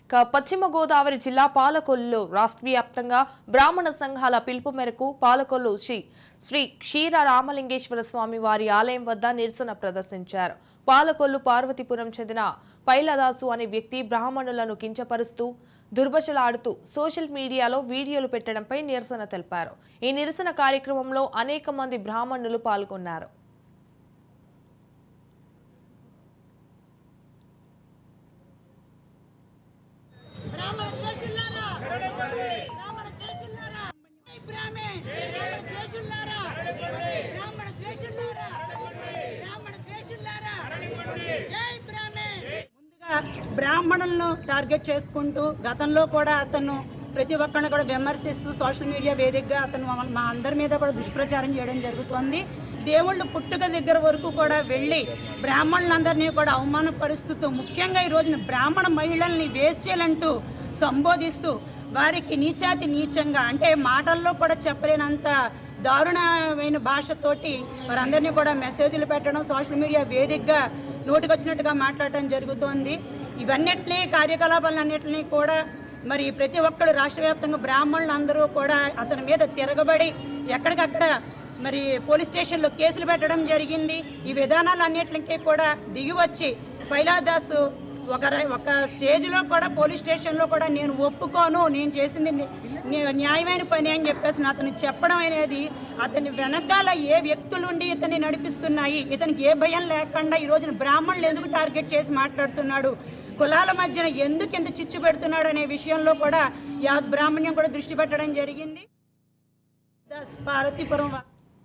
ఇక పశ్చిమ గోదావరి జిల్లా పాలకొల్లులో రాష్ట్ర వ్యాప్తంగా బ్రాహ్మణ సంఘాల పిలుపు మేరకు పాలకొల్లు శ్రీ శ్రీ క్షీర రామలింగేశ్వర స్వామి వారి ఆలయం వద్ద నిరసన ప్రదర్శించారు పాలకొల్లు పార్వతీపురం చెందిన పైలదాసు అనే వ్యక్తి బ్రాహ్మణులను కించపరుస్తూ దుర్భషలాడుతూ సోషల్ మీడియాలో వీడియోలు పెట్టడంపై నిరసన తెలిపారు ఈ నిరసన కార్యక్రమంలో అనేక మంది బ్రాహ్మణులు పాల్గొన్నారు బ్రాహ్మణ ద్వేషులారా బ్రాహ్మణ ద్వేషులారా జై బ్రాహ్మణ్ బ్రాహ్మణ ద్వేషులారా బ్రాహ్మణ ద్వేషులారా బ్రాహ్మణ ద్వేషులారా జై బ్రాహ్మణ్ ముందుగా బ్రాహ్మణులను టార్గెట్ చేసుకుంటూ గతంలో కూడా అతను ప్రతి ఒక్కరిని కూడా విమర్శిస్తూ సోషల్ మీడియా వేదికగా అతను మమ్మల్ని- మా అందరి మీద కూడా దుష్ప్రచారం చేయడం జరుగుతోంది దేవుళ్ళు పుట్టుక దగ్గర వరకు కూడా వెళ్ళి బ్రాహ్మణులందరినీ కూడా అవమానపరుస్తూ ముఖ్యంగా ఈ రోజున బ్రాహ్మణ మహిళల్ని వేశ్యలంటూ సంబోధిస్తూ వారికి నీచాతి నీచంగా అంటే మాటల్లో కూడా చెప్పలేనంత దారుణమైన భాషతోటి వారందరినీ కూడా మెసేజ్లు పెట్టడం సోషల్ మీడియా వేదికగా నోటికొచ్చినట్టుగా మాట్లాడటం జరుగుతోంది ఇవన్నిటినీ కార్యకలాపాలన్నింటినీ కూడా మరి ప్రతి ఒక్కరు రాష్ట్ర వ్యాప్తంగా బ్రాహ్మణులు అందరూ కూడా అతని మీద తిరగబడి ఎక్కడికక్కడ మరి పోలీస్ స్టేషన్లో కేసులు పెట్టడం జరిగింది ఈ విధానాలన్నిటికీ కూడా దిగి వచ్చి పైలాదాసు ఒక ర- ఒక స్టేజ్లో కూడా పోలీస్ స్టేషన్లో కూడా నేను ఒప్పుకోను నేను చేసింది ని- ని- న్యాయమైన పని అని చెప్పేసి అతను చెప్పడం అనేది అతని వెనకాల ఏ వ్యక్తులుండి ఇతన్ని నడిపిస్తున్నాయి ఇతనికి ఏ భయం లేకుండా ఈ రోజున బ్రాహ్మణులు ఎందుకు టార్గెట్ చేసి మాట్లాడుతున్నాడు కులాల మధ్యన ఎందుకు ఎంత చిచ్చు పెడుతున్నాడు అనే విషయంలో కూడా యా బ్రాహ్మణ్యం కూడా దృష్టి పెట్టడం జరిగింది దస్ పార్వతీపురం వా-